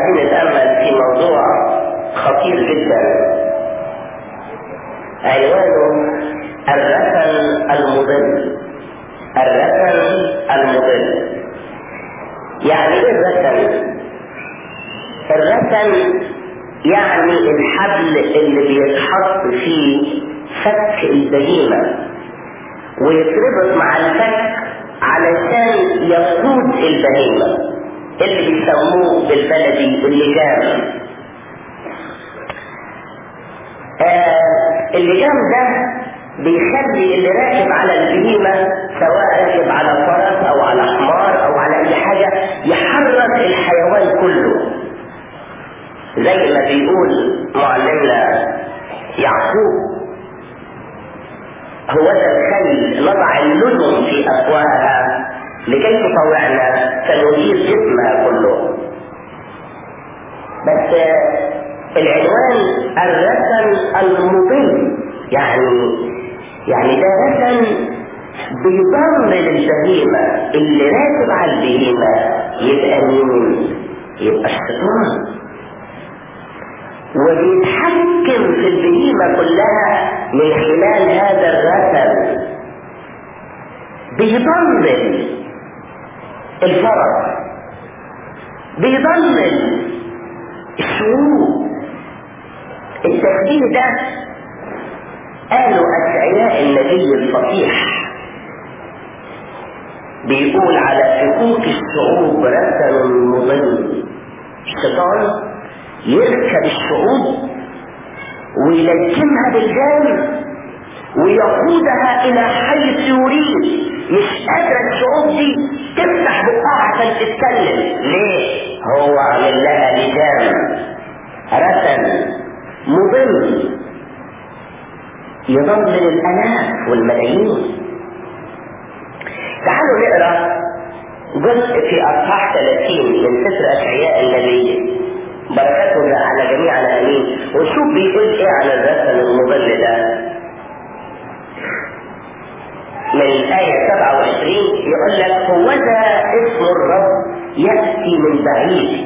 عايزين نتأمل في موضوع خطير جدا عنوانه الرسل المضل الرسل المضل يعني ايه الرسل الرسل يعني الحبل اللي بيتحط فيه فك البهيمة ويتربط مع الفك علشان يقود البهيمة اللي بيسموه بالبلدي اللجام آه اللجام ده بيخلي اللي راكب على البهيمة سواء راكب على فرس او على حمار او على اي حاجة يحرك الحيوان كله زي ما بيقول معلمنا يعقوب هو ذا الخيل نضع اللجم في افواهها لكي تطوعنا فنجيب جسمها كله بس العنوان الرسم المضل يعني يعني ده رسم بيضمن البهيمة اللي راكب على البهيمة يبقى مين؟ يبقى الشيطان وبيتحكم في البهيمة كلها من خلال هذا الرسم بيضمن الفرس بيضمن الشعوب التشبيه ده قالوا أشعياء النبي الفصيح بيقول على فكوك الشعوب رسل مضل الشيطان يركب الشعوب ويلجمها بالجانب ويقودها الى حيث يريد مش قادرة الشعوب دي تفتح بقها عشان تتكلم ليه هو عامل لها لجام رسم مضل يضلل الالاف والملايين تعالوا نقرا جزء في اصحاح 30 من سفر اشعياء النبي بركاته على جميعنا امين ونشوف بيقول ايه عن الرسل المضل ده من الآية 27 يقول لك هو ذا اسم الرب يأتي من بعيد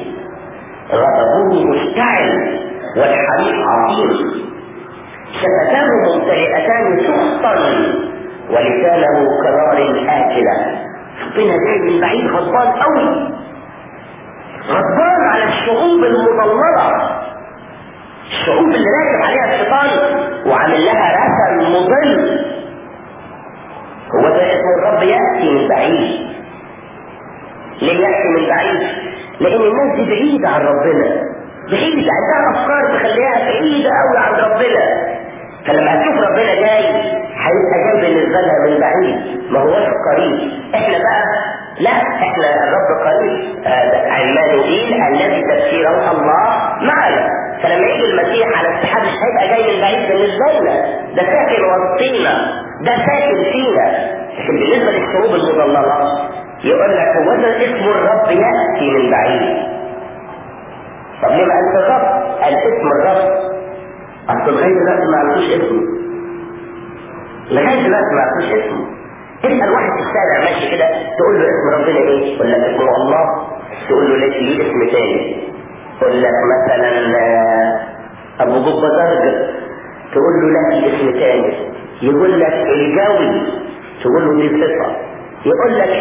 غضبه مشتعل والحريق عظيم شفتاه ممتلئتان سخطا ولسانه كنار آكلة ربنا جاي من بعيد غضبان قوي غضبان على الشعوب المضللة الشعوب اللي راكب عليها الشيطان وعامل لها رسم مضل هو ده اسم الرب يأتي من بعيد ليه يأتي من بعيد لأن الناس دي بعيدة عن ربنا بعيدة عندها أفكار تخليها بعيدة قوي عن ربنا فلما هتشوف ربنا جاي هيبقى جاي بالنسبة لها من بعيد ما هوش قريب احنا بقى لا احنا الرب قريب عمانوئيل الذي تفسيره الله معنا فلما يجي المسيح على السحاب مش هيبقى جاي من بعيد بالنسبة لنا ده ساكن وسطينا ده ساكن فينا لكن بالنسبة للشعوب المضللة يقول لك هو ده اسم الرب يأتي من بعيد طب ليه ما قالش الرب؟ قال اسم الرب اصل لغاية دلوقتي ما عرفوش اسمه لغاية دلوقتي ما عرفوش اسمه اسأل واحد في الشارع ماشي كده تقول له اسم ربنا ايه؟ يقول لك اسمه الله تقول له ليه ليه اسم تاني يقول لك مثلا ابو جبة درجة تقول له لا في اسم تاني يقول لك الجوي تقول له دي صفة يقول لك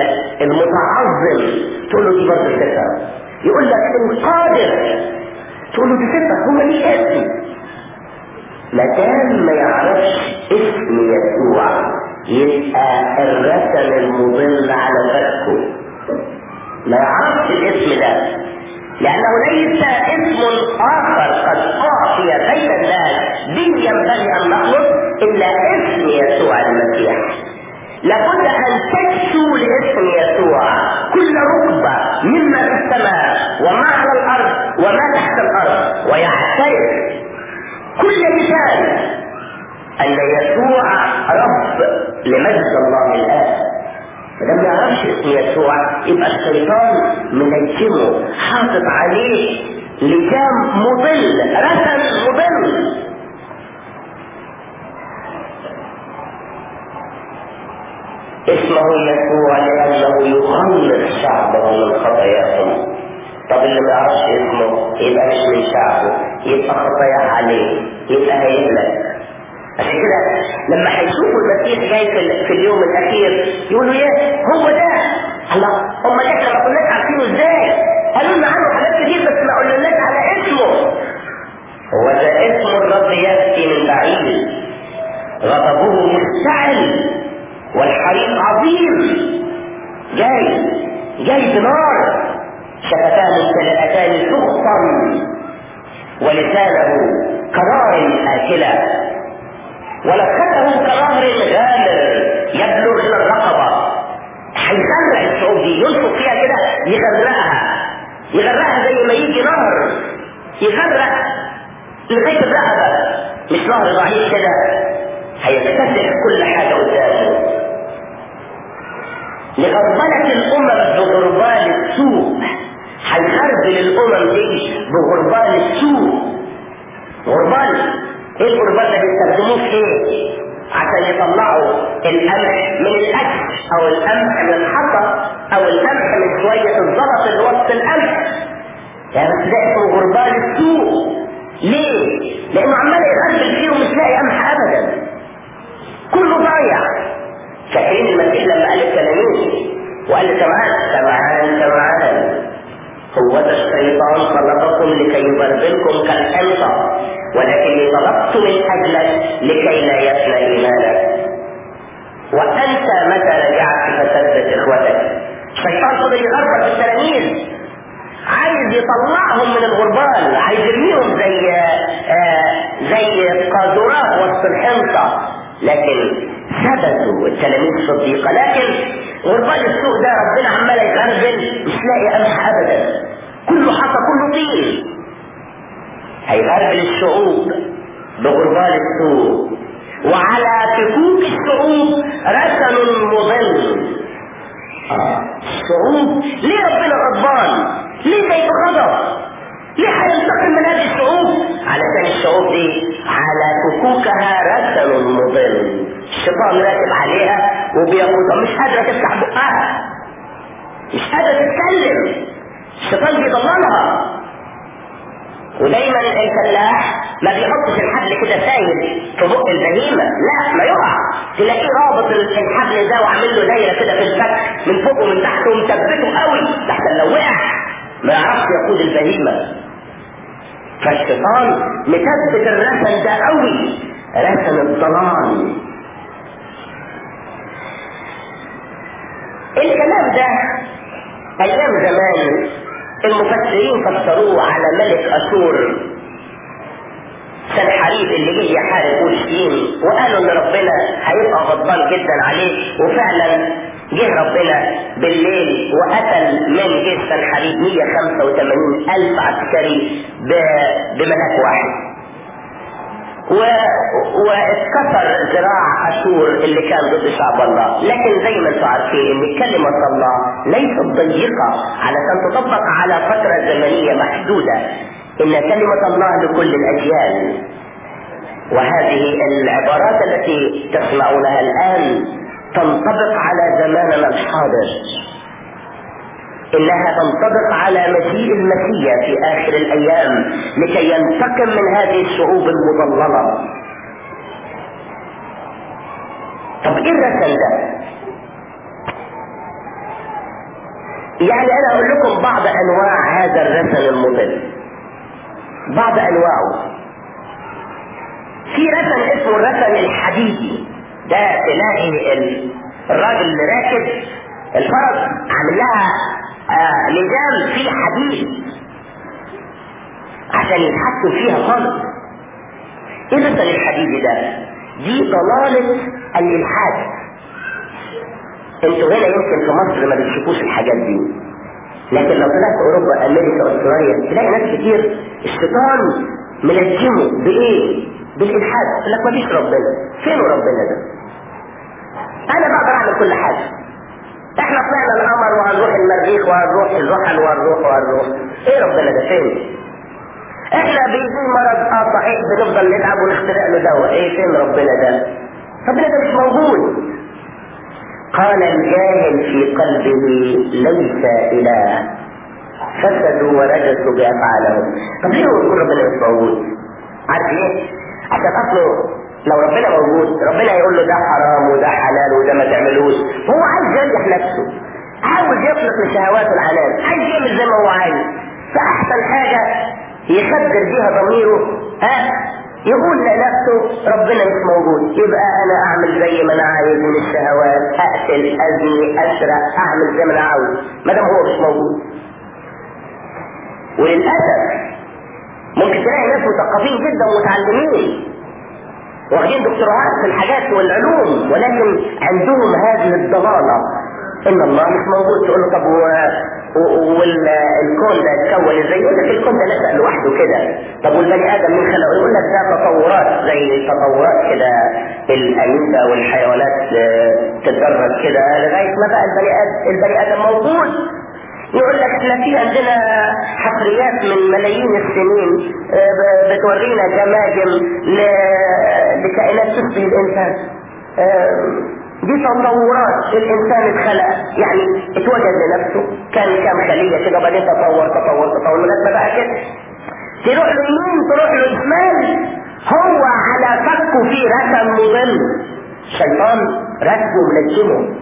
المتعظم تقول له دي برضه صفة يقول لك القادر تقول له دي صفة هو ليه اسم ما دام ما يعرفش اسم يسوع يبقى الرسم المضل على فكه ما يعرفش الاسم ده لأنه ليس اسم آخر قد أعطي بين الناس به ينبغي أن نخلص إلا اسم يسوع المسيح لابد أن تكسو لاسم يسوع كل ركبة مما في السماء وما على الأرض وما تحت الأرض ويعترف كل لسان أن يسوع رب لمجد الله الآن فلما ما يعرفش اسم يسوع يبقى الشيطان منجمه حاطط عليه لجام مضل رسم مضل اسمه يسوع لأنه يخلص شعبه من خطاياهم طب اللي ما يعرفش اسمه يبقى مش من شعبه يبقى خطاياه عليه يبقى هيهلك عشان كده لما هيشوفوا المسيح جاي في, في اليوم الاخير يقولوا يا هو ده الله هم ده احنا ما كناش عارفينه ازاي قالوا لنا عنه حاجات كتير بس ما قلناش على اسمه هو ده اسم الرب ياتي من بعيد غضبه مشتعل والحريق عظيم جاي جاي بنار شفتاه ممتلئتان سخطا ولسانه كنار آكلة ولفته كنهر غامر يبلغ إلى الرقبة هيغرق الشعوب دي ينفق فيها كده يغرقها يغرقها زي ما يجي نهر يغرق لغاية الرقبة مش نهر ضعيف كده هيكتسح كل حاجة قدامه لغربلة الأمم بغربال السوء هيغربل الأمم دي بغربال السوء غربال ايه الغربال ده بيستخدموه في ايه؟ عشان يطلعوا القمح من الاكل او القمح من الحطب او القمح من شوية الزلط اللي وسط القمح يعني بس ده اسمه غربال السوء ليه؟ لانه عمال يغربل فيه ومش لاقي قمح ابدا كله ضايع فاكرين المسيح لما قال التلاميذ وقال سمعان سمعان سمعان هو ده الشيطان خلقكم لكي يبربلكم كالحنطة ولكني طلبت من اجلك لكي لا يفنى ايمانك وانت متى رجعت فثبت اخوتك الشيطان فضل يغرب في التلاميذ عايز يطلعهم من الغربال عايز يرميهم زي آه زي قاذورات وسط الحنطه لكن ثبتوا التلاميذ الصديقه لكن غربال السوق ده ربنا عمال يغربل مش لاقي قمح ابدا كله حصى كله طين هيغربل الشعوب بغربال السوق وعلى فكوك الشعوب رسل مضل آه. الشعوب ليه ربنا غضبان ليه جاي بغضب ليه هينتقم من هذه الشعوب علشان الشعوب دي على فكوكها رسل مضل الشيطان راكب عليها وبيقودها مش قادره تفتح بقها مش قادره تتكلم الشيطان بيضللها ودايما الفلاح ما بيحطش الحبل كده سايب في بق البهيمه لا ما يقع تلاقيه رابط الحبل ده وعامل له دايره كده في الفك من فوق ومن تحت ومثبته قوي لحسن لو وقع ما يعرفش يقود البهيمه فالشيطان مثبت الرسم ده قوي رسم الضلال الكلام ده ايام زمان المفسرين فسروه على ملك اشور سنحريب اللي جه يحارب اورشليم وقالوا ان ربنا هيبقى غضبان جدا عليه وفعلا جه ربنا بالليل وقتل من جيش سنحريب 185 الف عسكري بملاك واحد و... واتكسر ذراع اشور اللي كان ضد شعب الله لكن زي ما انتم عارفين ان كلمة الله ليست ضيقة علشان تطبق على فترة زمنية محدودة ان كلمة الله لكل الاجيال وهذه العبارات التي تسمعونها الان تنطبق على زماننا الحاضر انها تنطبق على مجيء المسيح في اخر الايام لكي ينتقم من هذه الشعوب المضلله طب ايه الرسم ده يعني انا اقول لكم بعض انواع هذا الرسم المضل بعض انواعه في رسم اسمه الرسم الحديدي ده تلاقي الراجل اللي راكب الفرس عامل لها آه لجام فيه حديد عشان يتحكم فيها خالص ايه مثل الحديد ده دي ضلالة الالحاد انتوا هنا يمكن في مصر ما بتشوفوش الحاجات دي لكن لو طلعت اوروبا امريكا استراليا تلاقي ناس كتير الشيطان ملجمه بايه بالالحاد يقول لك مفيش ربنا فين ربنا ده انا بقدر اعمل كل حاجه احنا طلعنا القمر وهنروح المريخ وهنروح الزحل وهنروح وهنروح ايه ربنا ده فين احنا بيجي مرض اه صحيح بنفضل نتعب ونخترع له دواء ايه فين ربنا ده ربنا ده مش موجود قال الجاهل في قلبه ليس اله فسدوا ورجسوا بافعالهم طب ليه هو يكون ربنا مش موجود؟ عارف ليه؟ عشان اصله لو ربنا موجود ربنا يقول له ده حرام وده حلال وده ما تعملوش هو عايز يريح نفسه عاوز يطلق لشهواته الحلال عايز يعمل زي ما هو عايز فاحسن حاجه يخدر بيها ضميره ها يقول لنفسه ربنا مش موجود يبقى انا اعمل زي ما انا عايز من الشهوات اقتل ازني اسرق اعمل زي ما انا عاوز ما دام هو مش موجود وللاسف ممكن تلاقي ناس مثقفين جدا ومتعلمين واخدين دكتوراه في الحاجات والعلوم ولكن عندهم هذه الضلاله ان الله مش موجود تقول له طب والكون ده اتكون ازاي؟ يقول لك الكون ده نشأ لوحده كده طب والبني ادم مين خلقه؟ يقول لك ده تطورات زي تطورات كده الاميبا والحيوانات تتدرج كده لغايه ما بقى البني ادم البني ادم موجود يقول لك احنا في عندنا حفريات من ملايين السنين بتورينا جماجم لكائنات تشبه الانسان دي تطورات الانسان اتخلق يعني اتوجد لنفسه كان كام خليه كده بعدين تطور تطور تطور لغايه ما بقى كده تروح له يمين تروح له شمال هو على فكه في رسم مضل الشيطان رسمه ملجمه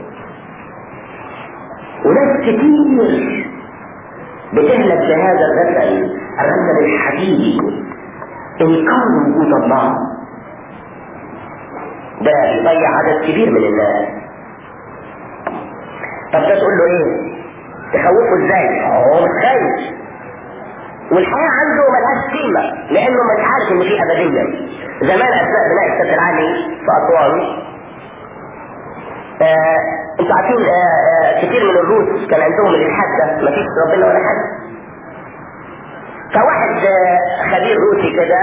وناس كتير بتهلك بهذا الرسم الرسم الحديدي انكار وجود الله ده يضيع عدد كبير من الناس طب ده تقول له ايه تخوفه ازاي هو مش خايف والحياة عنده ملهاش قيمة لأنه مش عارف إن في أبدية زمان أثناء بناء السد العالي في أسوان آه انتوا عارفين آه آه كتير من الروس كان عندهم الإلحاد ده مفيش ربنا ولا حاجة فواحد آه خبير روسي كده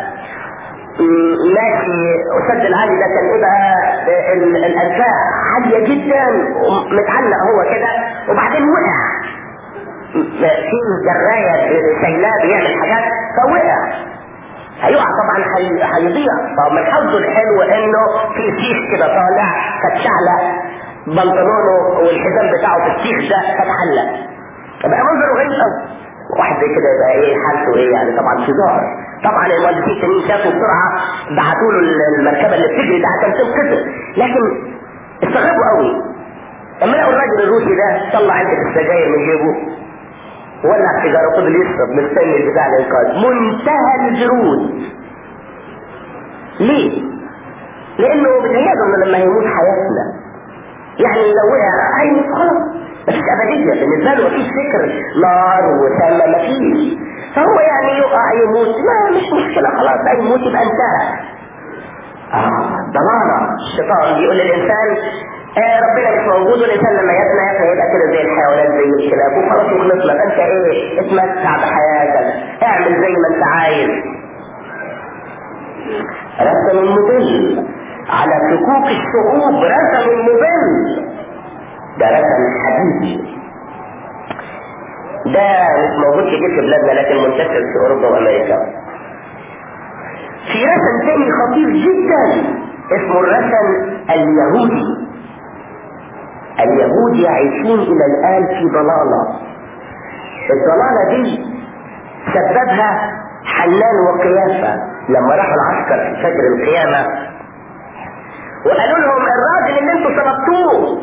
ماشي أسد العالي ده كان ايه بقى الأجزاء عالية جدا ومتعلق هو كده وبعدين وقع في جراية شايلاه بيعمل حاجات فوقع هيقع طبعا هيضيع طب من حظه الحلو انه في سيخ كده طالع فتشعلق بنطلونه والحزام بتاعه في السيخ ده فتعلق بقى منظره غريب قوي واحد زي كده يبقى ايه حالته ايه يعني طبعا شجار طبعا المهندسين التانيين شافوا بسرعه بعتوا له المركبه اللي بتجري ده عشان تنقذه لكن استغربوا قوي لما لقوا الراجل الروسي ده طلع علبه السجاير من جيبه ولع سيجاره وفضل يشرب مستني بتاع الانقاذ منتهى الجرود ليه؟ لانه بيتهيأله انه لما يموت هيفنى يعني لو وقع هيموت خلاص مفيش ابديه بالنسبه له مفيش فكر نار وسما مفيش فهو يعني يقع يموت لا مش مشكله خلاص هيموت يبقى انتهى اه ضلاله الشيطان بيقول للانسان آه ربنا مش موجود والانسان لما يفنى يفنى يبقى كده زي الحيوانات زي الكلاب وخلاص وخلصنا فانت ايه اتمتع بحياتك اعمل زي ما انت عايز رسم المضل على فكوك الشعوب رسم المضل ده رسم حديثي ده مش موجود كتير في بلادنا لكن منتشر في اوروبا وامريكا في رسم تاني خطير جدا اسمه الرسم اليهودي اليهود يعيشون الى الان في ضلالة الضلالة دي سببها حنان وقيافة لما راحوا العسكر في فجر القيامة وقالوا لهم الراجل اللي انتوا طلبتوه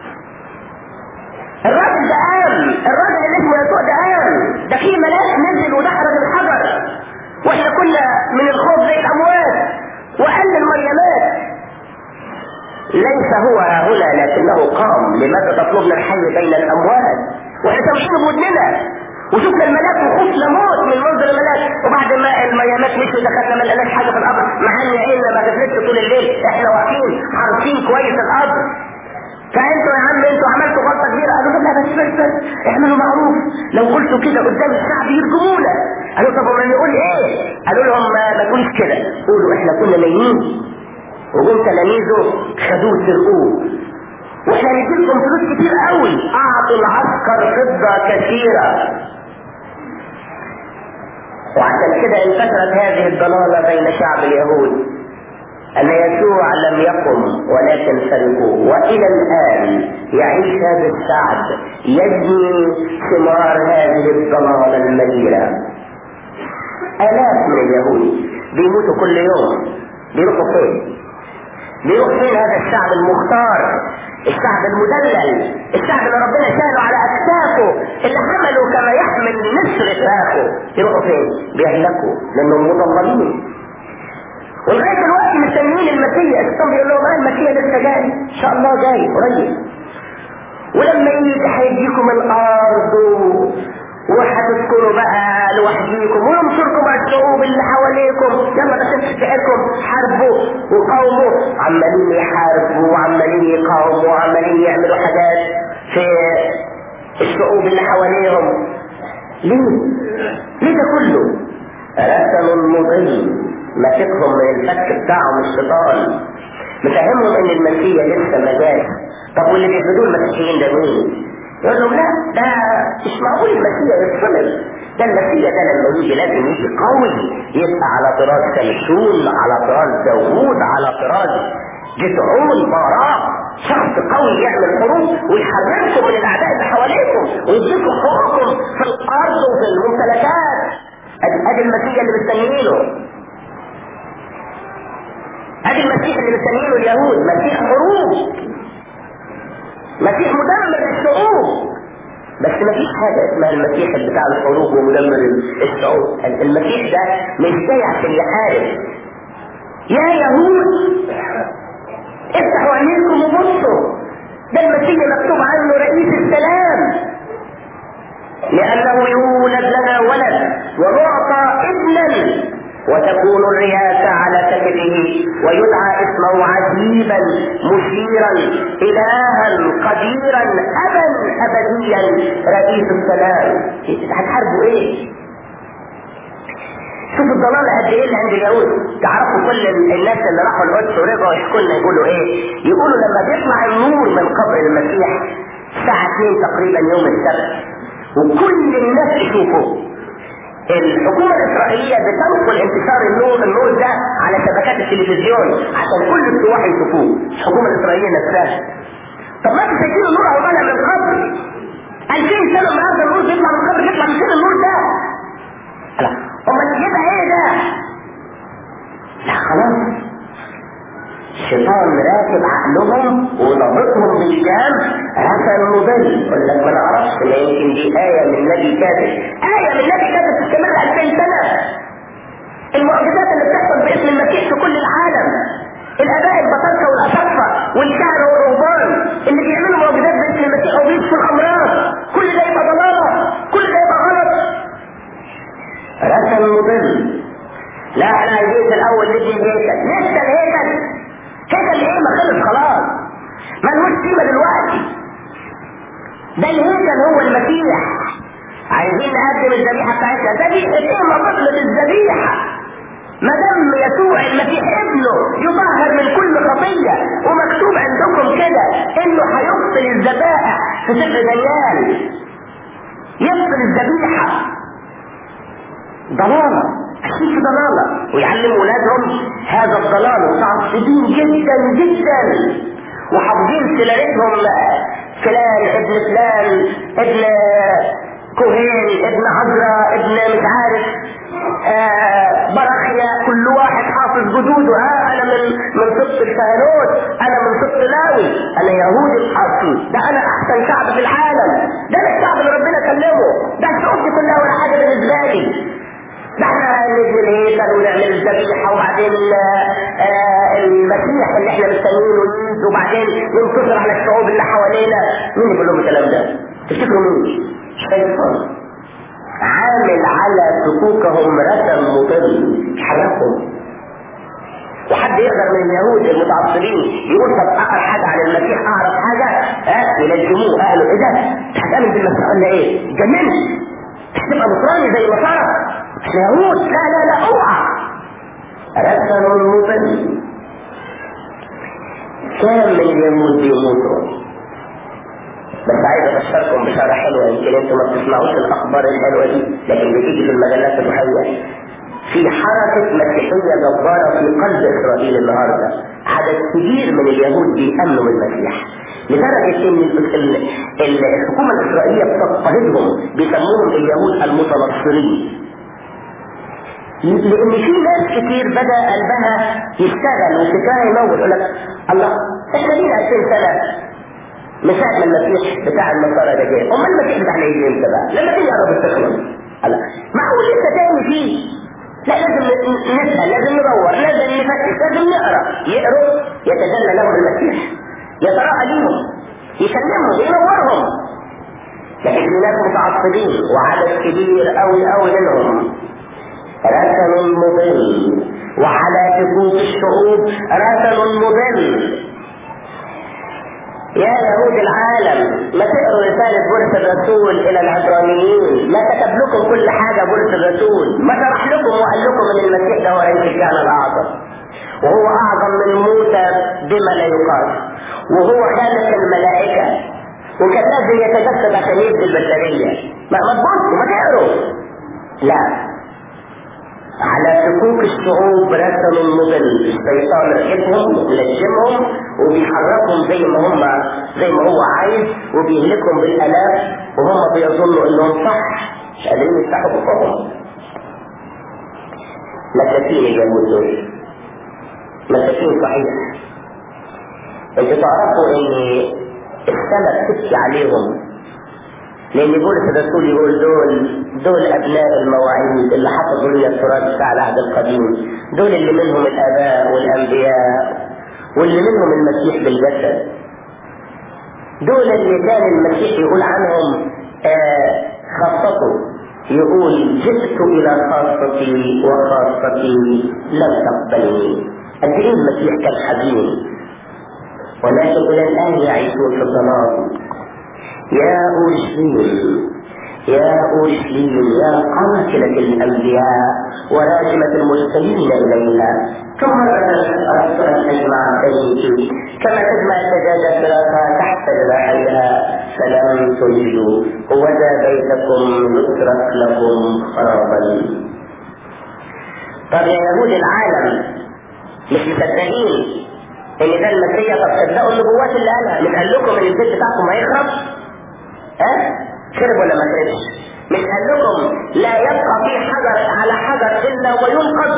الراجل ده قام الراجل اللي اسمه يسوع ده قام ده في ملاك نزل ودحرج الحجر واحنا كنا من الخوف زي الاموات وقال المريمات ليس هو هنا لكنه قام لماذا تطلبنا الحي بين الاموات واحنا سامحين بودننا وشفنا الملاك وخفنا موت من منظر الملاك وبعد ما الميامات مشوا دخلنا ما لقيناش حاجه في القبر مع ان عيننا ما جابتش طول الليل احنا واقفين عارفين كويس القبر فانتوا يا عم انتوا عملتوا غلطه كبيره قالوا لا بس بس بس اعملوا معروف لو قلتوا كده قدام الشعب يرجمونا قالوا طب ما نقول ايه؟ قالوا لهم ما ما تقولش كده قولوا احنا كنا نايمين وجم تلاميذه خدوه سرقوه واحنا نديلكم فلوس كتير قوي اعطوا العسكر فضه كثيره وعشان كده انتشرت هذه الضلاله بين شعب اليهود ان يسوع لم يقم ولكن سرقوه والى الان يعيش هذا الشعب يجني ثمار هذه الضلالة المريرة آلاف من اليهود بيموتوا كل يوم بيروحوا فين؟ بيروح فين هذا الشعب المختار الشعب المدلل الشعب اللي ربنا شاله على اكتافه اللي حملوا كما يحمل نسر فاخه يروحوا فين؟ بيهلكوا لانهم مضللين ولغايه دلوقتي مستنيين المسيح الاسلام بيقول لهم اه المسيح لسه جاي ان شاء الله جاي قريب ولما يجي هيديكم الارض وهتسكنوا بقى لوحديكم وينصركم على الشعوب اللي حواليكم يلا بس تستحقكم حاربوا وقاوموا عمالين يحاربوا وعمالين يقاوموا وعمالين يعملوا حاجات في الشعوب اللي حواليهم ليه؟ ليه ده كله؟ رسم مضل ماسكهم من الفك بتاعهم الشيطان مفهمهم ان المسيح لسه ما جاش طب واللي بيعبدوه المسيحيين ده مين؟ يقول لهم لا ده مش معقول المسيح يتصمم ده المسيح ده لما يجي لازم يجي قوي يبقى على طراز سمسون على طراز داوود على طراز جدعون باراق شخص قوي يعمل حروب ويحرركم من الاعداء اللي حواليكم ويديكم حقوقكم في الارض وفي الممتلكات ادي المسيح اللي مستنيينه ادي المسيح اللي مستنيينه اليهود مسيح حروب مسيح مدمر للشعوب بس ما فيش حاجة اسمها المسيح بتاع الحروب ومدمر الشعوب المسيح ده مش جاي عشان يحارب يا يهود افتحوا عينيكم وبصوا ده المسيح مكتوب عنه رئيس السلام لأنه يولد لنا ولد ونعطى ابنا وتكون الرياسة على كتفه ويدعى اسمه عجيبا مشيرا إلها قديرا أبا أبديا رئيس السلام هتحاربوا ايه؟ شوف الضلال قد ايه اللي عند اليهود تعرفوا كل الناس اللي راحوا القدس ورجعوا يحكوا لنا يقولوا ايه؟ يقولوا لما بيطلع النور من قبر المسيح الساعة 2 تقريبا يوم السبت وكل الناس تشوفه الحكومة الإسرائيلية بتنقل انتشار النور النور ده على شبكات التلفزيون عشان كل السواح يشوفوه الحكومة الإسرائيلية نفسها طب ما انتوا شايفين النور اهو طالع من القبر 2000 سنة النهارده النور بيطلع من القبر يطلع من فين النور ده؟ لا امال يبقى ايه ده؟ لا خلاص الشيطان راكب عقلهم وضابطهم بالجام رسم مضل يقول لك ما نعرفش ما يمكن دي آية من نبي كاتب آية من نبي كاتب تستمر 2000 سنة المعجزات اللي بتحصل باسم المسيح في كل العالم الآباء البطاركة والأشقة والكهنة والرهبان اللي بيعملوا معجزات باسم المسيح وبيشفوا الأمراض كل ده يبقى ضلالة كل ده يبقى غلط رسم مضل لا احنا عايزين في الأول نبني الهيكل لسه الهيكل هيكل ايه ما خلص خلاص ملوش قيمة دلوقتي ده الهيكل هو المسيح عايزين نقدم الذبيحة بتاعتنا ذبيحة ايه ما بطلت الذبيحة ما دام يسوع المسيح ابنه يطهر من كل خطية ومكتوب عندكم كده انه هيبطل الذبائح في سفر دانيال يبطل الذبيحة ضلالة أكيد في ضلالة ويعلم ولادهم هذا الضلال ومتعصبين جدا جدا وحافظين سلالتهم فلان ابن فلان ابن كوهين ابن عذراء ابن مش عارف آه براخيا كل واحد حافظ جدوده ها انا من من سبط الكهنوت انا من سبط لاوي انا يهودي الاصل ده انا احسن شعب في العالم ده الشعب اللي ربنا كلمه ده الشعوب دي كلها ولا حاجه بالنسبه لي ده احنا نبني الهيكل ونعمل الذبيحه وبعدين آه المسيح اللي احنا مستنيينه يجي وبعدين ينتصر على الشعوب اللي حوالينا مين يقول لهم الكلام ده؟ تفتكروا مين؟ الشيطان عامل على سكوكهم رسم مضل حرقهم وحد يقدر من اليهود المتعصبين يقول طب اقل حاجه عن المسيح اعرف حاجه ها يلزموه قالوا ايه ده؟ هتامن بالمسيح ولا ايه؟ جننت تبقى نصراني زي النصارى يهود لا لا لا اوعى رسم مضل كام من اليهود بيموتوا بس عايز ابشركم بشاره حلوه يمكن انتم ما بتسمعوش الاخبار الحلوه دي لكن بتيجي في المجلات الروحيه في حركه مسيحيه جباره في قلب اسرائيل النهارده عدد كبير من اليهود بيأمنوا بالمسيح لدرجة ان الحكومة الاسرائيلية بتضطهدهم بيسموهم اليهود المتنصرين لان في ناس كتير بدا قلبها يشتغل وفكرها يموت يقول لك الله احنا لينا 2000 سنه من ساعه ما المسيح بتاع النصارى ده جه امال المسيح بتاعنا يجي امتى بقى؟ لما تيجي قرب تخلص الله معقول لسه تاني فيه لا لازم نسال لازم ندور لازم نفتش لازم نقرا يقروا يتجلى لهم المسيح يتراءى ليهم يكلمهم ينورهم لكن في ناس متعصبين وعدد كبير قوي قوي منهم رسل مضل وعلى سكوت الشعوب رسل مضل يا يهود العالم ما تقروا رسالة بولس الرسول إلى العبرانيين ما كتب لكم كل حاجة بولس الرسول ما شرح لكم وقال لكم ان المسيح ده هو رئيس كان الأعظم وهو أعظم من موسى بما لا يقال وهو خالق الملائكة وكان لازم يتجسد عشان يبدي البشرية ما تبصوا ما تقروا لا على سكوك الشعوب رسم مضل الشيطان ركبهم لجمهم وبيحركهم زي ما هم زي ما هو عايز وبيهلكهم بالالاف وهم بيظنوا انهم صح مش قادرين يفتحوا بقهم مساكين اليهود دول مساكين صحيح انتوا تعرفوا ان السماء تبكي عليهم لان بولس الرسول يقول دول دول ابناء المواعيد اللي حفظوا لنا التراث بتاع العهد القديم دول اللي منهم الاباء والانبياء واللي منهم المسيح بالجسد دول اللي كان المسيح يقول عنهم آه خاصته يقول جئت الى خاصتي وخاصتي لم تقبلني قد ايه المسيح كان حزين ولكن الى الان يعيشون في الظلام يا أورشليم يا أورشليم يا قاتلة الأنبياء وراجمة المرسلين إليها كم مرة أردت أن أجمع بينك كما تجمع الدجاجة فراقها تحت جناحيها فلم تجدوا وذا بيتكم يترك لكم خرابا طب يا يهود العالم مش مصدقين ان ده المسيح طب صدقوا النبوات اللي قالها مش قال لكم ان البيت بتاعكم هيخرب ها شرب ولا ما شربش مش قال لكم لا يبقى في حجر على حجر الا وينقض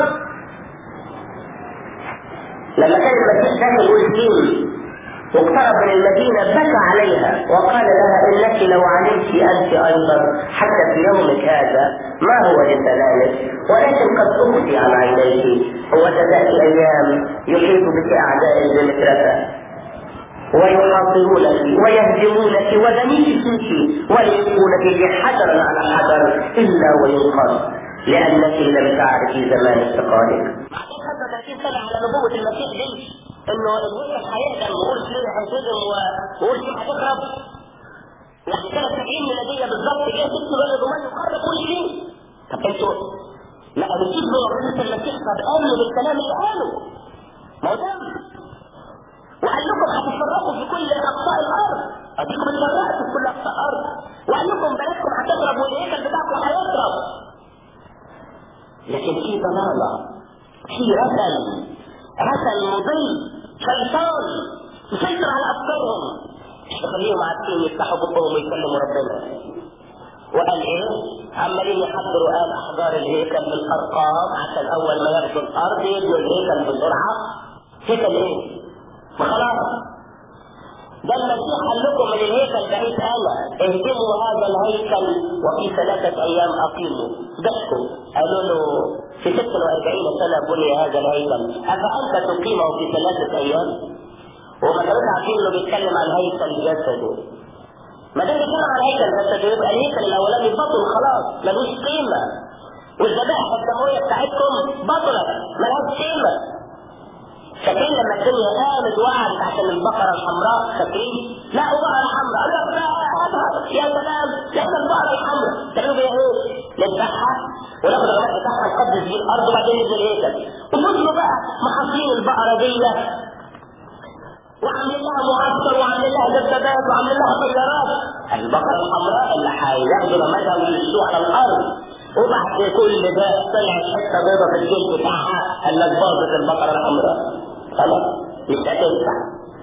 لما كان المسيح داخل اورشليم واقترب من المدينة بكى عليها وقال لها إنك لو علمت أنت أيضا حتى في يومك هذا ما هو لسلامك ولكن قد أخفي عن عينيك وتأتي أيام يحيط بك أعداء بمترفة ويحاصرونك ويهزمونك وذنيتك ويلقونك بحجر على حجر إلا وينقذ لأنك لم تعرفي زمان استقالك. بعدين 35 سنة على نبوة المسيح دي إنه الوحش هيهدم وأورشليم هيتهدم وأورشليم هتخرب يعني سنة 70 ميلادية بالظبط جه ست بلد ومن يقرب أورشليم طب أنتوا لا بتجيب له المسيح طب آمنوا بالكلام اللي قاله ما هو ده وقال لكم هتتفرقوا في كل اقصاء الارض اديكم اتفرقتوا في كل اقصاء الارض وقال لكم بلدكم هتضرب والهيكل بتاعكم هيضرب لكن في ضلالة في رسل رسل مضل شيطان يسيطر على افكارهم مش تخليهم عارفين يفتحوا بقهم ويكلموا ربنا وقال ايه عمالين يحضروا قال احجار الهيكل بالارقام عشان اول ما ياخدوا الارض يبنوا الهيكل بسرعه هيكل ايه فخلاص ده المسيح قال لكم من الهيكل بعيد انا اهدموا هذا الهيكل وفي ثلاثة ايام اقيموا دكوا قالوا له في 46 سنة بني هذا الهيكل افانت تقيمه في ثلاثة ايام وما كانوش عارفين انه بيتكلم عن هيكل جسده ما دام بيتكلم عن هيكل جسده يبقى الهيكل الاولاني بطل خلاص ملوش قيمة والذبائح الدموية بتاعتكم بطلت ملهاش قيمة فاكرين لما الدنيا قامت وقعت عشان البقرة الحمراء فاكرين؟ لا بقرة حمراء قال لك يا سلام احنا البقرة الحمراء تعملوا بيها ايه؟ نذبحها وناخد الغناء بتاعها نقدس بيه الارض وبعدين ننزل الهيكل وفضلوا بقى محاصيل البقرة دي وعاملين لها معسكر وعاملين لها دبابات وعاملين لها طيارات البقرة الحمراء اللي هياخدوا رمادها ويشتوها على الارض وبعد كل ده طلعت حته بيضه في الجلد بتاعها قال لك باظت البقره الحمراء خلاص مش هتنفع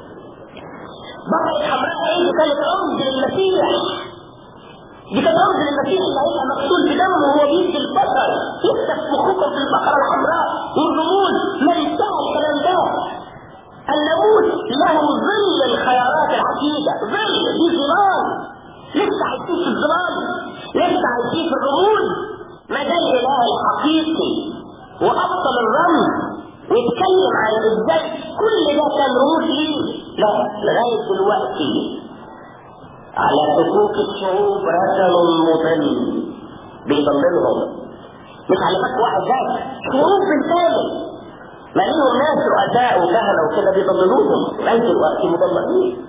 بقرة حمراء ايه دي كانت رمز للمسيح دي كانت رمز للمسيح اللي هيبقى مقتول بدمه وهو بيدي البشر يكتب مخكم في البقرة الحمراء والرموز ما انتهى الكلام ده الناموس له ظل الخيارات العتيدة ظل دي ظلال لسه عايشين في الظلال لسه عايشين في الرموز ما ده الاله الحقيقي وابطل الرمز ويتكلم عن ازاي كل ده كان رموز ليه لا لغايه دلوقتي على حقوق الشعوب رسل مضل بيضللهم مش على فك واحد ذات شعوب بالكامل ما ليهم ناس رؤساء وكهنة وكده بيضللوهم لغايه دلوقتي مضللين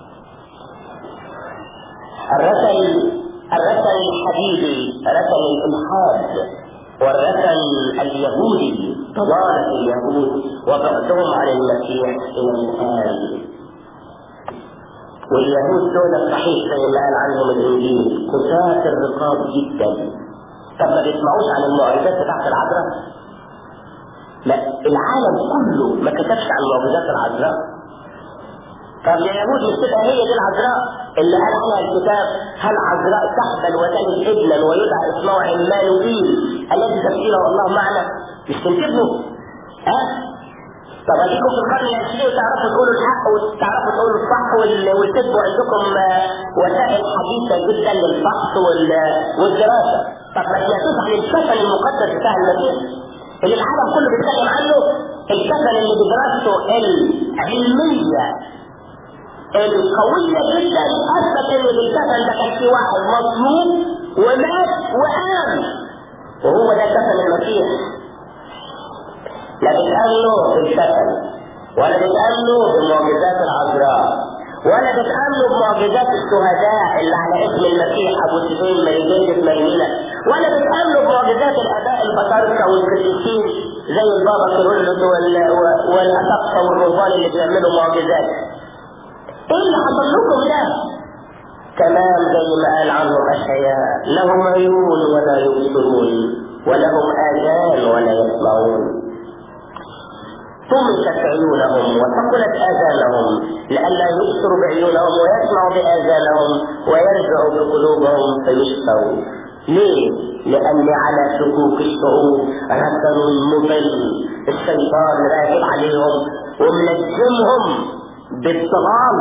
الرسل الرسل الحديدي رسل الالحاد والرسل اليهودي ضلالة اليهود وبعدهم عن المسيح الى الان واليهود دول صحيح زي ما قال عنهم الانجيل قساة الرقاب جدا طب ما بيسمعوش عن المعجزات بتاعت العذراء؟ لا العالم كله ما كتبش عن معجزات العذراء طب يا يهود مش تبقى هي دي العذراء اللي قال عنها الكتاب هل عذراء تحبل وتلد ابنا ويدعى اسمه عمانوئيل الذي تفسيره الله معنا مش تنكبه ها طب اديكم في القرن العشرين وتعرفوا تقولوا الحق وتعرفوا تقولوا الصح وتبقوا عندكم وسائل حديثه جدا للفحص والدراسه طب ما سمعتوش عن الكفن المقدس بتاع المسيح اللي العالم كله بيتكلم عنه الكفن اللي بدراسته العلميه القوية جدا اثبت ان بالكفن ده كان في واحد مظلوم ومات وقام وهو ده كفن المسيح لا بتأمنوا بالكفن ولا بتأمنوا بمعجزات العذراء ولا بتأمنوا بمعجزات الشهداء اللي على اسم المسيح ابو سفين مريجينة مريمينة ولا بتأمنوا بمعجزات الاباء البطاركة والقديسين زي البابا كيرلس والاسقفة والرهبان اللي بيعملوا معجزات ايه اللي حصل لكم ده تمام زي ما قال عنهم اشعياء لهم عيون ولا يبصرون ولهم اذان ولا يسمعون طمست عيونهم وثقلت اذانهم لئلا يبصروا بعيونهم ويسمعوا باذانهم ويرجعوا بقلوبهم فيشفوا ليه؟ لأن على شكوك الشعوب رسل مضل الشيطان راكب عليهم وملزمهم بالضلال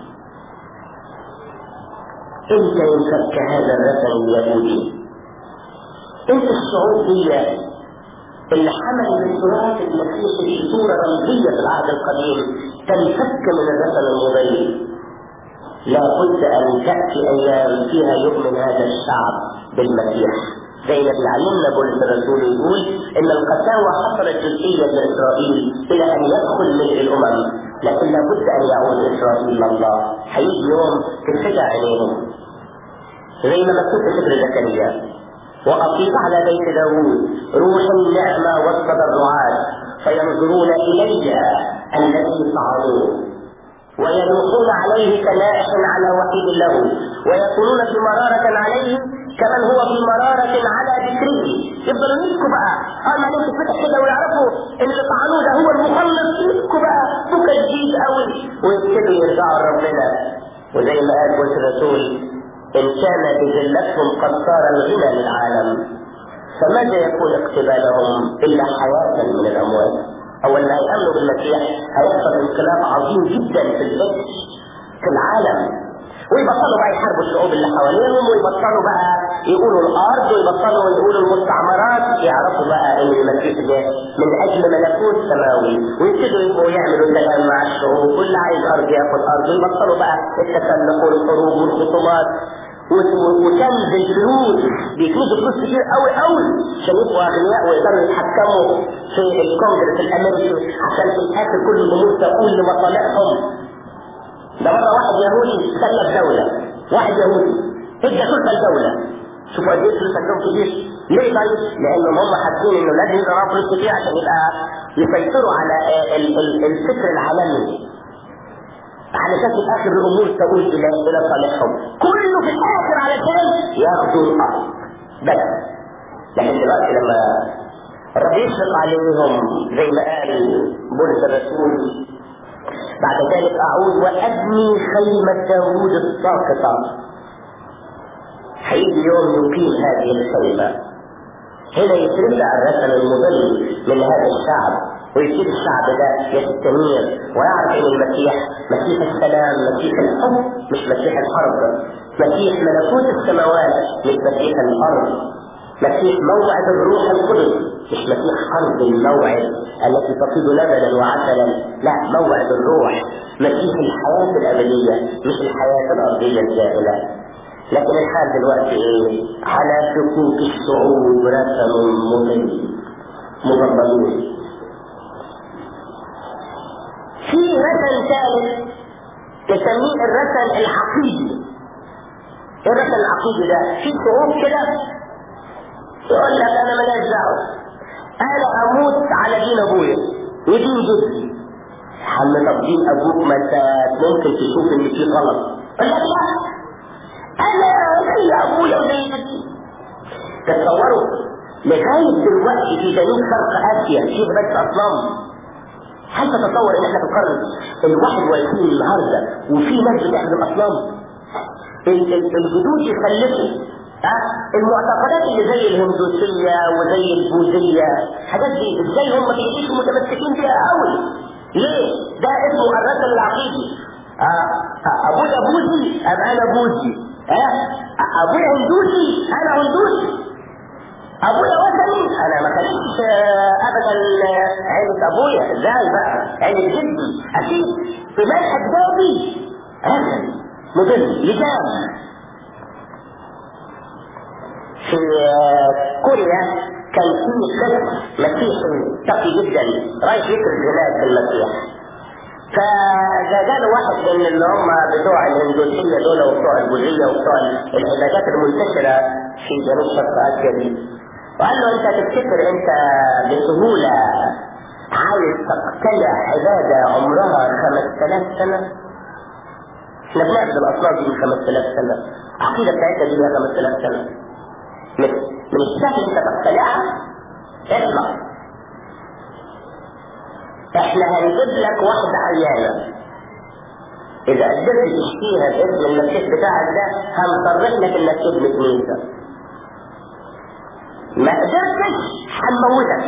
امتى ينفك هذا الرسل اليهودي انت الشعوب هي اللي حمل من تراث المسيح صورة رمزية في العهد القديم تنفك من الرسل المضل لا بد ان تأتي ايام فيها يؤمن هذا الشعب بالمسيح زي ما بيعلمنا بولس الرسول يقول ان القساوة حصلت جزئيا لاسرائيل الى ان يدخل ملء الامم لكن لابد ان يعود اسرائيل لله هيجي يوم تتفجع عينيهم زي ما مكتوب في سفر زكريا واطيب على بيت داوود روح النعمة والتضرعات فينظرون الي الذي صعدوه وينوحون عليه كنائح على وحيد له ويكونون في مرارة عليه كمن هو في مرارة على ذكره يفضلوا يبكوا بقى اه ما نمسك فتح كده ويعرفوا ان اللي طعنوه ده هو المخلص يبكوا بقى بكى جديد قوي ويبتدوا يرجعوا لربنا وزي ما قال بولس الرسول ان كان بذلتهم قد صار الغنى للعالم فماذا يكون اقتبالهم الا حياة من الاموات اول ما يامنوا بالمسيح هيحصل انقلاب عظيم جدا في الفكر في العالم ويبطلوا بقى يحاربوا الشعوب اللي حواليهم ويبطلوا بقى يقولوا الارض ويبطلوا يقولوا المستعمرات يعرفوا بقى ان المسيح جاء من اجل ملكوت سماوي ويبتدوا يبقوا يعملوا سلام مع الشعوب واللي عايز ارض ياخد ارض ويبطلوا بقى التسلق والحروب والخصومات وكنز الفلوس بيكنزوا فلوس كتير قوي قوي عشان يبقوا اغنياء ويقدروا يتحكموا في الكونجرس الامريكي عشان في الاخر كل الامور تقول لمصالحهم ده مرة واحد يهودي سلف دولة واحد يهودي ادى سلطة الدولة شوفوا قد ايه فلوس عندهم كتير ليه طيب؟ لانهم هم حاسين انه لازم يضربوا فلوس كتير عشان يبقى يسيطروا على ال- ال- الفكر العالمي علشان في الاخر الامور تقول الى الى صالحهم كله في الاخر علشان ياخذوا الارض بس لكن دلوقتي لما الرب يشفق عليهم زي ما قال بولس الرسول بعد ذلك أعود وأبني خيمة داوود الساقطة هيجي يوم يقيم هذه الخيمة هنا يترفع الرسل المضل من هذا الشعب ويصير الشعب ده يستنير ويعرف ان المسيح مسيح السلام مسيح الحب مش مسيح الحرب مسيح ملكوت السماوات مش مسيح الارض مسيح موعد الروح القدس مش مسيح قلب الموعد التي تفيض لبنا وعسلا لا موعد الروح مسيح الحياة الأبدية مش الحياة الأرضية الزائلة لكن الحال دلوقتي ايه على شكوك الشعوب رسم مضل مضللون في رسل ثالث نسميه الرسل العقيدي ايه الرسل العقيدي ده في شعوب كده يقول لك انا ماليش دعوه انا اموت على دين ابويا ودين جدي حل طب دين ابوك ما انت ممكن تشوف ان في غلط يقول لك لا انا زي ابويا وزي جدي تصوروا لغايه دلوقتي في جنوب شرق اسيا في بس اصنام هل تتصور ان احنا في القرن الواحد وعشرين النهارده وفي ناس بتعمل الاصنام الجدود يخلفوا المعتقدات اللي زي الهندوسية وزي البوذية حاجات دي ازاي هم بيعيشوا متمسكين بيها قوي ليه؟ ده اسمه الرسل العقيدي ابويا بوذي ام انا بوذي ابويا هندوسي انا هندوسي ابويا وثني انا ما كانتش ابدا عيلة ابويا ازاي بقى عيلة جدي اكيد في مال اجدادي ابدا مدن لجام في كوريا كان في شخص مسيحي تقي جدا رايح يكرز هناك بالمسيح فجاء واحد من اللي هم بتوع الهندوسيه دول وبتوع البوذيه وبتوع العبادات المنتشره في جنوب شرق اسيا دي وقال له انت تفتكر انت بسهولة عايز تقتلع عبادة عمرها 5000 سنة احنا بنعبد الاصنام دي 5000 سنة عقيدة بتاعتها دي 5000 سنة من من السهل انت تقتلعها اطلع احنا هنجيب لك واحدة عيانة اذا قدرت تشتيها باسم المسيح بتاعك ده هنصرح لك انك تبني كنيسة ما قدرتش هنموتك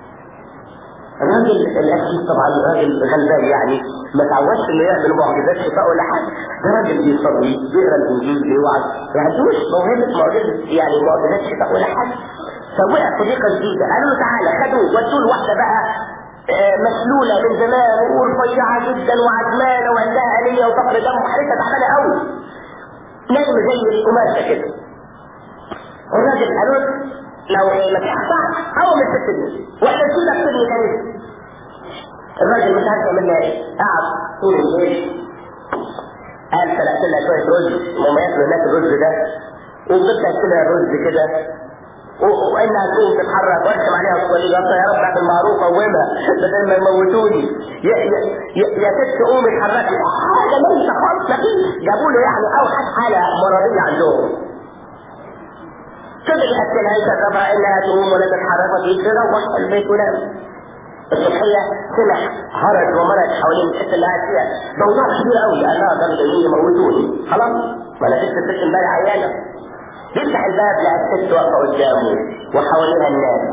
الراجل الاسيس طبعا راجل غلبان يعني ما تعودش انه يعمل معجزات شفاء ولا حاجه ده راجل بيصلي بيقرا الانجيل بيوعظ ما عندوش موهبه معجزه يعني معجزات شفاء ولا حاجه فوقع طريقه جديده قالوا له تعالى خدوه ودوه لواحده بقى آه، مسلوله من زمان ورفيعه جدا وعجمانه وعندها اليه وفقر دم وحالتها تعبانه قوي نايم زي القماشه كده والراجل قالوا لو ما تحصل او من ست دي واحنا نسيبك تبني كنيسه الراجل مش عارف يعمل ايه قعد طول الليل قال سلقت لها شويه رز وما ياكلوا هناك الرز ده وفضلت اكلها الرز كده وانها تقوم تتحرك وارسم عليها الصليب يا رب اعمل معروف قومها بدل ما يموتوني يا يا يا, يا ست قومي اتحركي حاجه ميته خالص مفيش جابوا له يعني اوحش حاله مرضيه عندهم فضل يأكلها يجربها إنها تقوم ولا تتحرك وتيجي تروح البيت ونام الصبحية سمع هرج ومرج حوالين الحتة اللي قاعد فيها موضوع كبير قوي قال لها ده جايين يموتوني خلاص ما انا لسه الست امبارح عيانة يفتح الباب لقى الست واقفة قدامه وحواليها الناس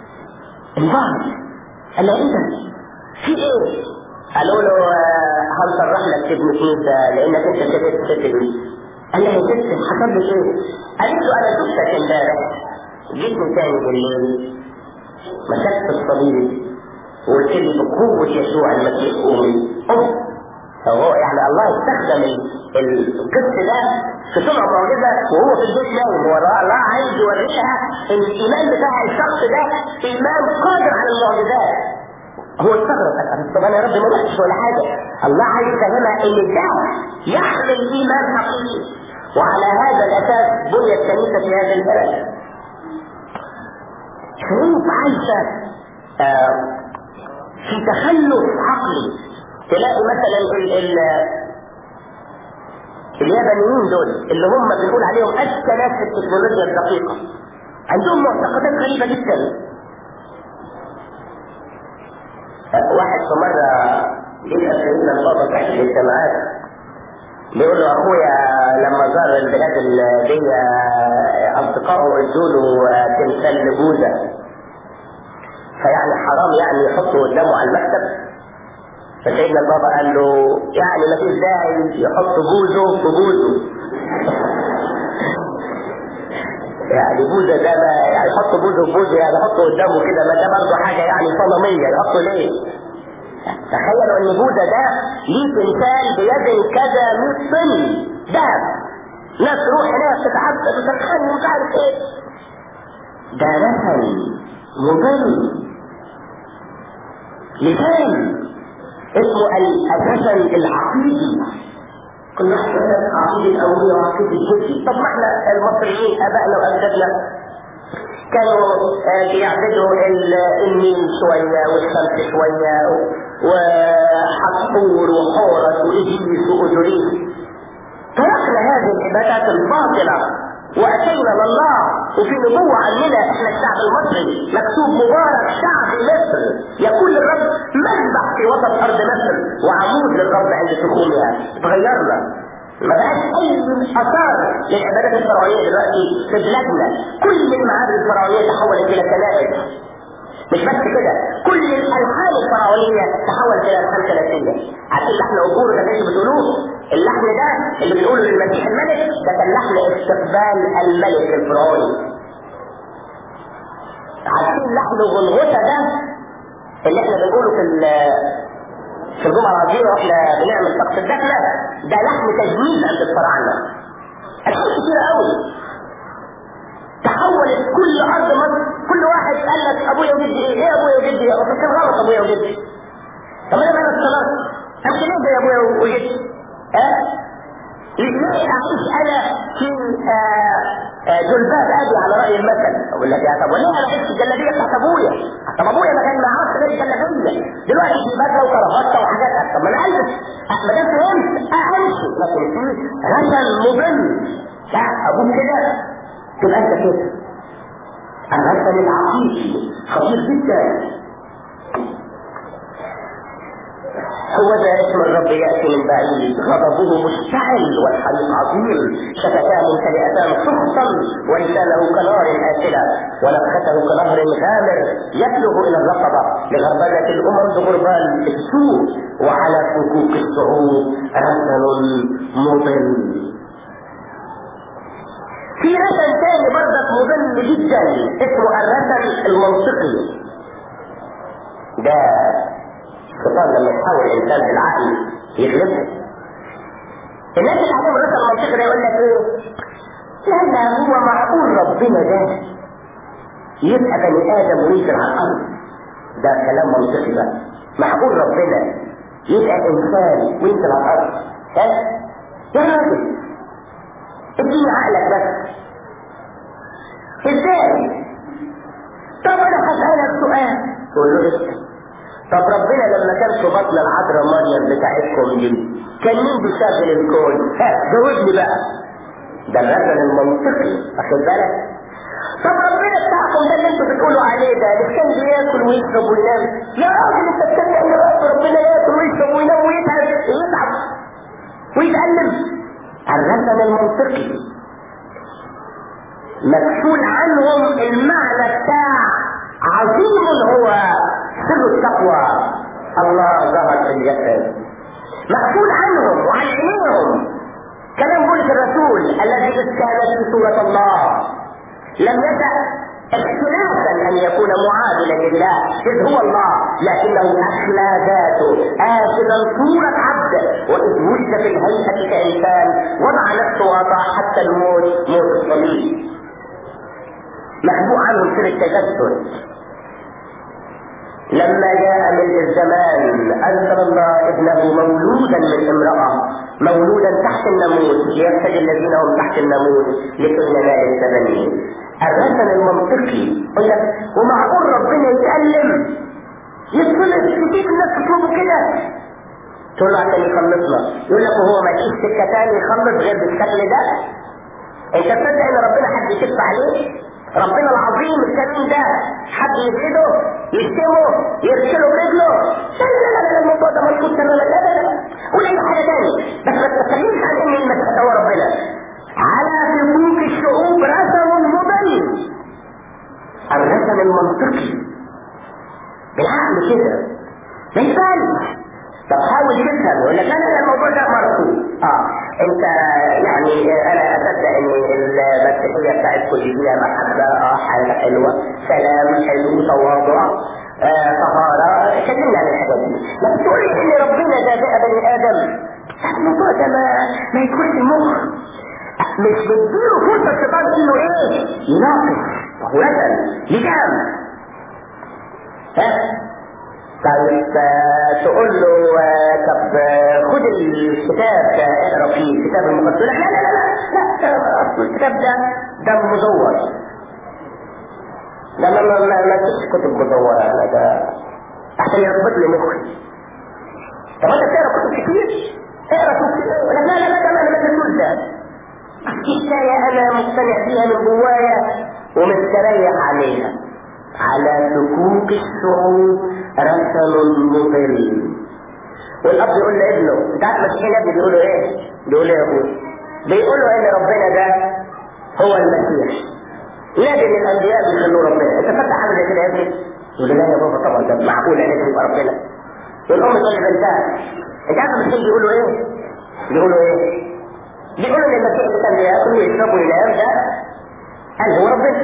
انبهر قال له انت في ايه؟ قالوا له آه، هنصرح لك ابن كنيسة لانك انت شفت الست دي قال لها يا ست حصل لي ايه؟ قالت له انا شفتك امبارح جيت تاني بالليل مسكت الصليب وقلت لي بقوة يسوع المسيح قومي قم فهو يعني الله استخدم القسط ده في صنع معجزة وهو في البيت نايم وراه الله عايز يوريها ان الايمان بتاع الشخص ده ايمان قادر على المعجزات هو استغرب طب انا يا رب ما رحتش ولا حاجه الله عايز يفهمها ان ده يحمل ايمان حقيقي وعلى هذا الأساس بنيت كنيسة في هذا البلد شروط عايشة آه في تخلف عقلي تلاقي مثلا ال ال اليابانيين دول اللي هم بنقول عليهم اذكى ناس في التكنولوجيا الدقيقة عندهم معتقدات غريبة جدا آه، واحد في مرة يبقى سيدنا البابا تحت الاجتماعات بيقول له اخويا لما زار البلاد دي اصدقائه ادوا له تمثال لبوذا فيعني حرام يعني يحطه قدامه على المكتب فسيدنا البابا قال له يعني ما فيش داعي يحط بوزه في بوزه يعني بوزه ده ما يعني يحط بوزه في بوزه يعني يحطه قدامه كده ما ده برضه حاجه يعني صنميه يحطه ليه؟ تخيلوا ان بوذا ده ليه تمثال بيد كذا 100 طن ذهب ناس تروح هناك تتعبد وتتخن ومش عارف ايه ده مثل مضل لسان اسمه الاساسا العقيدي كنا احنا عقيدة الأولية وعقيدة الجدي طب ما احنا المصريين ابائنا واجدادنا كانوا بيعبدوا النيل شوية والشمس شوية وحصور وحورس وإبليس وأزوريس تركنا هذه العبادات الباطلة وأتينا لله وفي نبوة عننا احنا الشعب المصري مكتوب مبارك شعب مصر يكون الرب مذبح في وسط أرض مصر وعمود للرب عند سكونها تغيرنا ما بقاش اي اثار للعبادات الفرعونيه دلوقتي في بلادنا كل المعابد الفرعونيه تحولت الى كنائس مش بس كده كل الالحان الفرعونيه تحولت الى الحان كنسيه عارفين لحن اجور ده اللي بتقولوه اللحن ده اللي بنقوله للمسيح الملك ده كان لحن استقبال الملك الفرعوني عارفين لحن غلغوثه ده اللي احنا بنقوله في في الجمعة العظيمة واحنا بنعمل طقس الدخلة ده لحم تجميل عند الفراعنة. أشياء كتيرة قوي. تحولت كل أرض مصر كل واحد قال لك أبويا وجدي إيه؟ إيه أبويا وجدي؟ أصل كان غلط أبويا وجدي. طب أنا مالي الصلاة؟ أمشي ليه زي أبويا وجدي؟ ها؟ ليه أعيش أنا في جلباب أبي على رأي المثل؟ أقول لك يا طب وليه أنا عشت الجلابية بتاعت أبويا؟ طب أبويا ما كان ما يعرفش غير الجلابية. دلوقتي في بدله وكرافته وحاجات طب ما انا البس ما دام فهمت امشي لكن في رسم مضل لا ابوك كده تبقى انت كده الرسم العقيدي خطير جدا هو ذا اسم الرب ياتي من بعيد غضبه مشتعل والحريق عظيم شفتاه ممتلئتان سخطا ولسانه كنار آكلة ونفخته كنهر غامر يبلغ الى الرقبة لغربلة الامم بغربال السوء وعلى فكوك الصعود رسل مضل في رسل تاني برضك مضل جدا اسمه الرسل المنطقي ده الشيطان لما يحاول الانسان بالعقل يغلبه الناس اللي عندهم الرسل المنطقي ده يقول لك ايه؟ لا لا هو معقول ربنا ده يبقى بني ادم وينزل على الارض ده كلام منطقي بقى معقول ربنا يبقى انسان وينزل على الارض ها؟ يا راجل اديني عقلك بس ازاي؟ طب انا هسألك سؤال تقول له اسأل طب ربنا لما كان في بطن العذراء مريم بتاعتكم دي كان مين بيشغل الكون؟ ها جاوبني بقى ده الرسل المنطقي واخد بالك؟ طب ربنا بتاعكم ده اللي انتوا بتقولوا عليه ده اللي كان بياكل ويشرب وينام يا راجل انت تصدق ان ربنا ياكل ويشرب وينام ويتعب ويتعب ويتألم الرسل المنطقي مكفول عنهم المعنى بتاع عظيم هو سر التقوى الله ظهر في الجسد مكفول عنهم وعن عينيهم كلام بولس الرسول الذي اذ كان في صورة الله لم يشأ اختلافا ان يكون معادلا لله اذ هو الله لكنه اخلى ذاته اخذا صورة عبد واذ وجد في الهيئة كانسان وضع نفسه واطاع حتى الموت موت الصليب مخبوء عنهم سر التجسد لما جاء ملء الزمان أنزل الله ابنه مولودا من امرأة مولودا تحت الناموس ليفتدي الذين هم تحت الناموس لكي ننال التبني الرسم المنطقي يقول لك ومعقول ربنا يتألم يتصلب كتير الناس تطلبه كده تقول له عشان يخلصنا يقول لك وهو ما فيش سكه تاني يخلص غير بالشكل ده انت تصدق ان ربنا حد يشف عليه ربنا العظيم الكريم ده حد يفيده يشتمه يرسله برجله لا لا لا لا الموضوع ده مش مظبوط تماما لا لا لا قول اي حاجه ثانيه بس ما تتكلمش عن ان المسيح هو ربنا على فكوك الشعوب رسم مضل الرسم المنطقي بالعقل كده ما يبانش طب حاول تفهم يقول لك لا لا الموضوع ده مرفوض اه انت يعني انا اصدق ان المسيحيه بتاعتكم دي فيها محبه اه حاجه حلوه سلام حلو تواضع آه طهاره كلمنا عن الحاجات دي لما تقول لي ان ربنا ده بقى بني ادم الموضوع ده ما ما يدخلش المخ مش بتديله فرصه الشيطان انه ايه يناقش وهو مثلا لجام ها طيب تقول له طب خد الكتاب اقرا فيه الكتاب المقدس لا لا لا لا لا اصل الكتاب ده ده مزور لا ما ما ما ما فيش كتب مزورة انا ده عشان يربط لي مخي طب انت بتقرا كتب كتير اقرا كتب كتير لا لا لا لا انا ما تقول ده كفايه انا مقتنع بيها من جوايا ومستريح عليها على سكوك الشعوب رسل مضل والاب يقول لابنه انت عارف مسيحيين ابني بيقولوا ايه؟ بيقولوا ايه يا ابوي؟ بيقولوا ان ربنا ده هو المسيح نادي من الانبياء بيخلوه ربنا انت فاكر حاجه زي كده يا ابني؟ يقول لي لا يا بابا طبعا ده معقول لازم يبقى ربنا والام تقول لي بنتها انت عارف المسيحيين بيقولوا ايه؟ بيقولوا ايه؟ بيقولوا ان المسيح اللي كان بياكل ويشرب وينام ده قال هو ربنا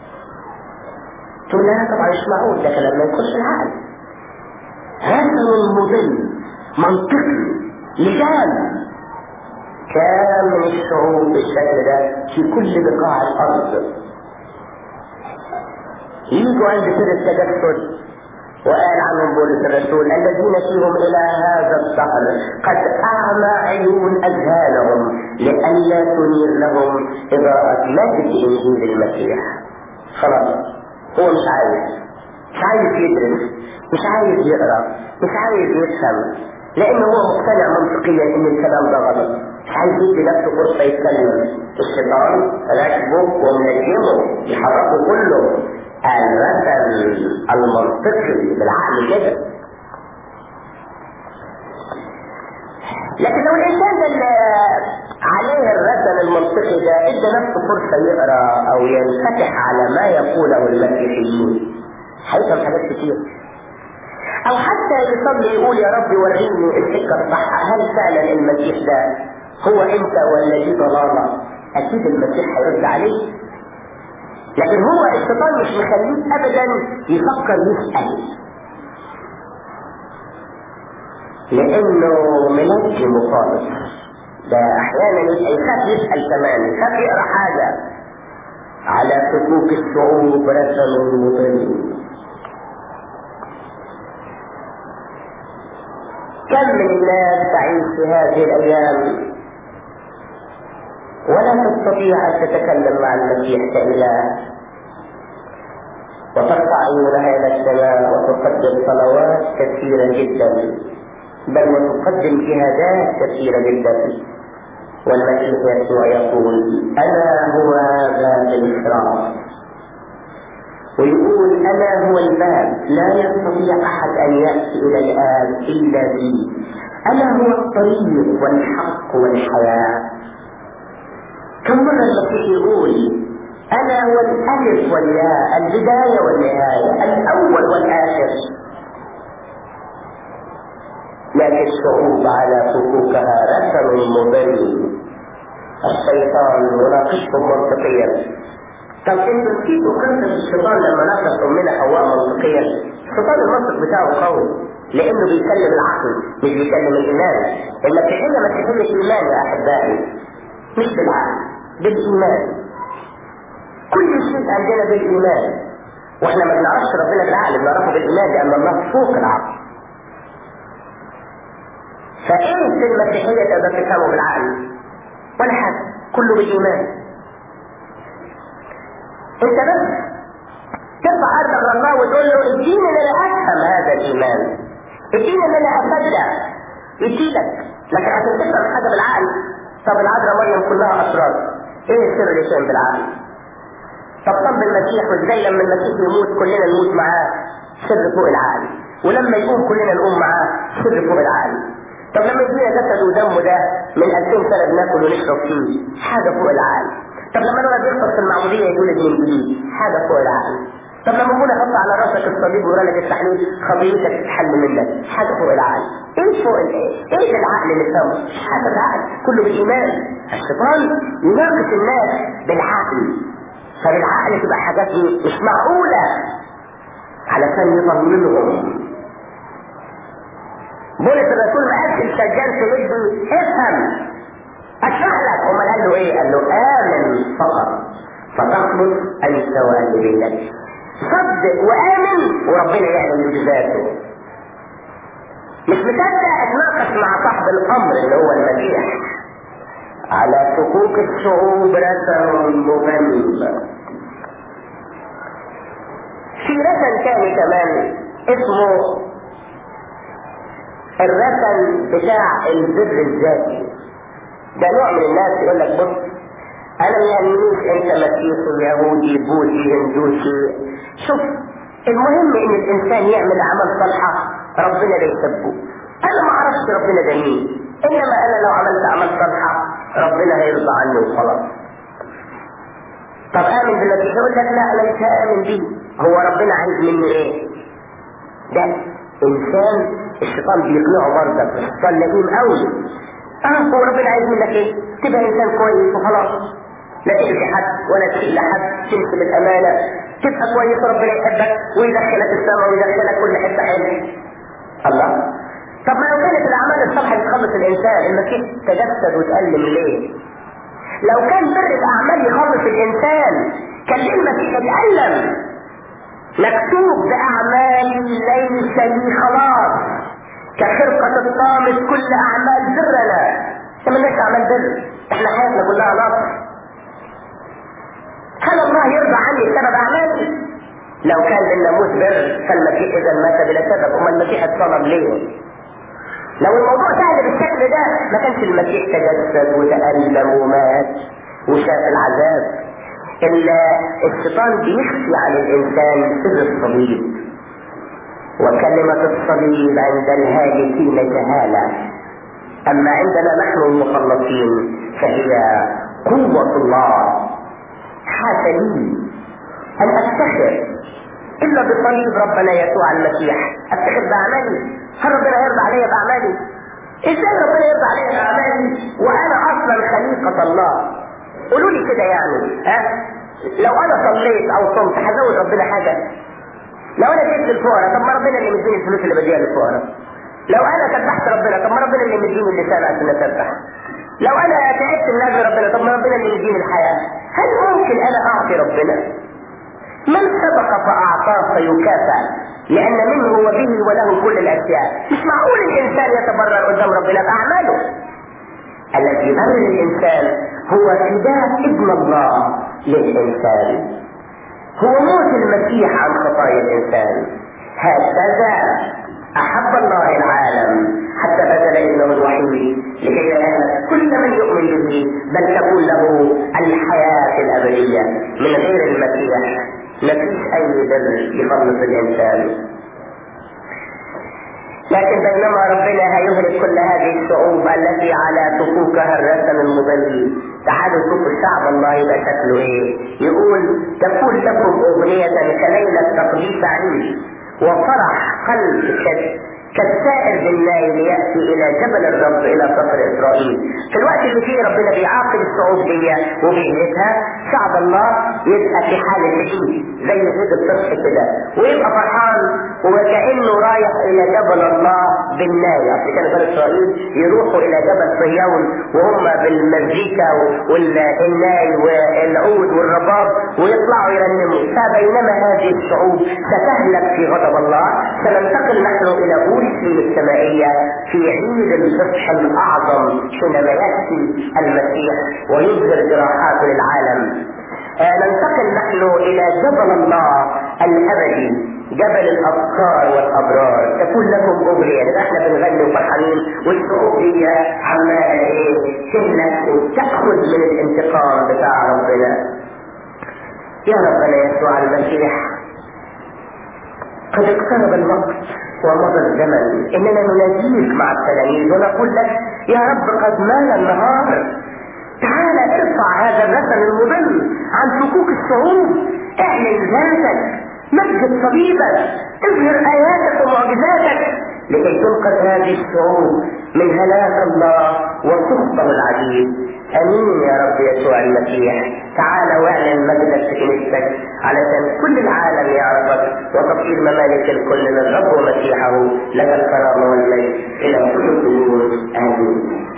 تقول لها طبعا مش معقول ده كلام ما يدخلش العقل هذا المضل منطقي لجان كان من الشعوب بالشكل ده في كل بقاع الارض يجوا عند سر التجسد وقال عنهم بولس الرسول الذين فيهم الى هذا الدهر قد اعمى عيون اذهانهم لئلا تنير لهم اضاءة مجد انجيل المسيح خلاص هو مش عايز مش عايز يدرس مش عايز يقرا مش عايز يفهم لان هو مقتنع منطقيا ان الكلام ده غلط مش عايز يدي نفسه فرصه يتكلم الشيطان راكبه ومنجمه يحركه كله الرسل المنطقي بالعقل كده لكن لو الانسان ده اللي عليه الرسل المنطقي ده ادى نفسه فرصه يقرا او ينفتح على ما يقوله المسيحيين هيفهم حاجات كتير او حتى يصلي يقول يا رب وريني السكه الصح هل فعلا المسيح ده هو انت ولا دي ضلاله اكيد المسيح هيرد عليه لكن هو الشيطان مش مخليك ابدا يفكر يسال لانه منجم خالص ده احيانا يخاف يسال كمان يخاف يقرا حاجه على سكوك الشعوب رسم مضل كم من الناس تعيش في هذه الايام ولا تستطيع ان تتكلم مع المسيح كاله وترفع عيونها الى السماء وتقدم صلوات كثيره جدا بل وتقدم جهادات كثيره جدا والمسيح يسوع يقول انا هو ذات الاشراف ويقول انا هو الباب لا يستطيع احد ان ياتي الى الاب الا بي انا هو الطريق والحق والحياه كم مره المسيح يقول انا هو الالف والياء البدايه والنهايه الاول والاخر لكن الشعوب على فكوكها رسم مضل الشيطان يناقشهم منطقيا طب انتوا نسيتوا قصه الشيطان لما ناقش امنا حواء منطقيا الشيطان المنطق بتاعه قوي لانه بيكلم العقل مش بيكلم الايمان المسيحيه مسيحيه ايمان يا احبائي مش بالعقل بالايمان كل شيء عندنا بالايمان واحنا ما بنعرفش ربنا بالعقل بنعرفه بالايمان لان الله فوق العقل فايه في المسيحيه تقدر تفهمه بالعقل ولا حاجه كله بالايمان انت بس ترفع قلبك لله وتقول له اديني ان انا افهم هذا الايمان اديني ان انا اصدق يديلك لكن عشان تفهم حاجه بالعقل طب العذراء مريم كلها اسرار ايه السر اللي فهم بالعقل طب طب المسيح وازاي لما المسيح يموت كلنا نموت معاه سر فوق العقل ولما يقوم كلنا نقوم معاه سر فوق العقل طب لما يجينا جسد ودمه ده من 2000 سنه بناكل ونشرب فيه حاجه فوق العقل طب لما نقعد يخطب في المعموديه يتولد من جديد حاجه فوق العقل طب لما ابونا يحط على راسك الصليب ويقول لك التحليل خطيتك تتحل منك حاجه فوق العقل ايه فوق الايه؟ ايه العقل اللي فوق؟ حاجه العقل كله بالايمان الشيطان يناقش الناس بالعقل فبالعقل تبقى حاجات مش معقوله علشان يضللهم بولس الرسول ما قالش السجان في يدي افهم اشرح لك امال قال له ايه؟ قال له امن فقط فتخلص انت والدينك صدق وامن وربنا يعلم بذاته مش مصدق اتناقش مع صاحب الامر اللي هو المسيح على صكوك الشعوب رسم مغلب في رسم تاني كمان اسمه الرسم بتاع البر الذاتي ده نوع من الناس يقول لك بص انا ما يهمنيش انت مسيحي يهودي بوذي هندوسي شوف المهم ان الانسان يعمل اعمال صالحه ربنا لا يحبه انا ما اعرفش ربنا ده مين انما انا لو عملت اعمال صالحه ربنا هيرضى عني وخلاص طب امن بالمسيح يقول لك لا انا مش هامن بيه هو ربنا عايز مني ايه ده انسان الشيطان بيقنعه برضك الشيطان لئيم قوي اه هو ربنا عايز منك ايه تبقى انسان كويس وخلاص لا تأذي حد ولا تشيل حد تمشي بالامانه تبقى كويس وربنا يحبك ويدخلك السماء ويدخلك كل حته حلوه الله طب ما لو كانت الاعمال الصالحه بتخلص الانسان المسيح تجسد وتألم ليه لو كان بر الاعمال يخلص الانسان كان ليه المسيح يتألم مكتوب بأعمالي ليس لي خلاص كخرقة الطامس كل أعمال برنا احنا مالناش أعمال بر احنا حياتنا كلها نصر هل الله يرضى عني بسبب أعمالي؟ لو كان للناموس بر فالمسيح إذا مات بلا سبب أما المسيح اتصلب ليه؟ لو الموضوع سهل بالشكل ده ما كانش المسيح تجسد وتألم ومات وشاف العذاب الشيطان بيخفي على الانسان سر الصليب وكلمة الصليب عند الهالكين جهالة اما عندنا نحن المخلصين فهي قوة الله حاشا لي ان افتخر الا بصليب ربنا يسوع المسيح افتخر باعمالي هل ربنا يرضى علي باعمالي ازاي ربنا يرضى علي باعمالي وانا اصلا خليقة الله قولوا لي كده يعني ها لو انا صليت او صمت هزود ربنا حاجه لو انا جبت الفقراء طب ما ربنا اللي مديني الفلوس اللي بديها للفقراء لو انا سبحت ربنا طب ما ربنا اللي مديني اللسان عشان اسبح لو انا تعبت من اجل ربنا طب ما ربنا اللي مديني الحياه هل ممكن انا اعطي ربنا من سبق فاعطاه فيكافئ لان منه وبه وله كل الاشياء مش معقول الانسان يتبرر قدام ربنا باعماله الذي يبرر الانسان هو فداء ابن الله للإنسان هو موت المسيح عن خطايا الإنسان هكذا أحب الله العالم حتى بذل ابنه الوحيد لكي ينال كل من يؤمن به بل تكون له الحياة الأبدية من غير المسيح مفيش أي بر يخلص الإنسان لكن بينما ربنا هيهلك كل هذه الشعوب التي على صفوفها الرسم المضل تعالوا شوفوا الشعب الله يبقى شكله ايه يقول تكون لكم اغنية كليلة تقديس عيد وفرح قلب كالسائر بالنايل يأتي إلى جبل الرب إلى صفر إسرائيل في الوقت اللي فيه ربنا بيعاقب الشعوب دي وبيهلكها شعب الله يبقى في حالة عيد زي عيد الصبح كده ويبقى فرحان وكأنه رايح إلى جبل الله بالناي عشان كده بني إسرائيل يروحوا إلى جبل صهيون وهم بالمزيكا والناي والعود والرباب ويطلعوا يرنموا فبينما هذه الشعوب ستهلك في غضب الله سننتقل نحن إلى أورشليم السمائية في عيد الفتح الأعظم حينما يأتي المسيح ويظهر جراحات للعالم آه ننتقل نحن إلى جبل الله الأبدي جبل الأبكار والأبرار تكون لكم أغنية يعني احنا بنغني وفرحانين والشعوب دي عمالة ايه تهلك وتأخذ من الانتقام بتاع ربنا يا ربنا يسوع المسيح قد اقترب الوقت ومضى الزمن اننا نناديك مع التلاميذ ونقول لك يا رب قد مال النهار تعال ارفع هذا الرسم المضل عن شكوك الشعوب اعلن ذاتك مجد صليبك اظهر اياتك ومعجزاتك لكي تنقذ هذه الشعوب من هلاك الله وسخطه العجيب امين يا رب يسوع المسيح تعال واعلن مجدك في كنيستك علشان كل العالم يعرفك وتصير ممالك الكل للرب ومسيحه لك الكرامه والمجد الى كل الدهور امين